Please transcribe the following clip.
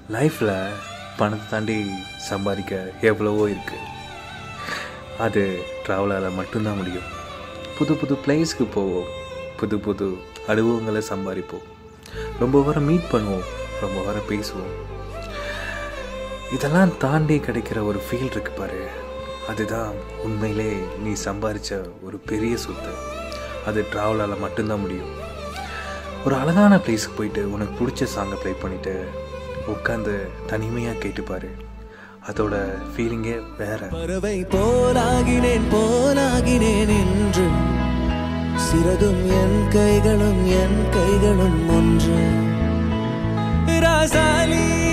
லைஃப்பில் பணத்தை தாண்டி சம்பாதிக்க எவ்வளவோ இருக்குது அது ட்ராவலால் மட்டும்தான் முடியும் புது புது பிளேஸ்க்கு போவோம் புது புது அனுபவங்களை சம்பாதிப்போம் ரொம்ப வாரம் மீட் பண்ணுவோம் ரொம்ப வாரம் பேசுவோம் இதெல்லாம் தாண்டி கிடைக்கிற ஒரு ஃபீல் இருக்கு பாரு அதுதான் உண்மையிலே நீ சம்பாதிச்ச ஒரு பெரிய சொத்து அது ட்ராவலால் மட்டும்தான் முடியும் ஒரு அழகான பிளேஸுக்கு போயிட்டு உனக்கு பிடிச்ச சாங்கை ப்ளே பண்ணிவிட்டு உட்காந்து தனிமையாக கேட்டுப்பாரு அதோட ஃபீலிங்கே வேற பறவை போலாகினேன் போலாகினேன் என்று சிறகும் என் கைகளும் என் கைகளும் ஒன்று ராசாலி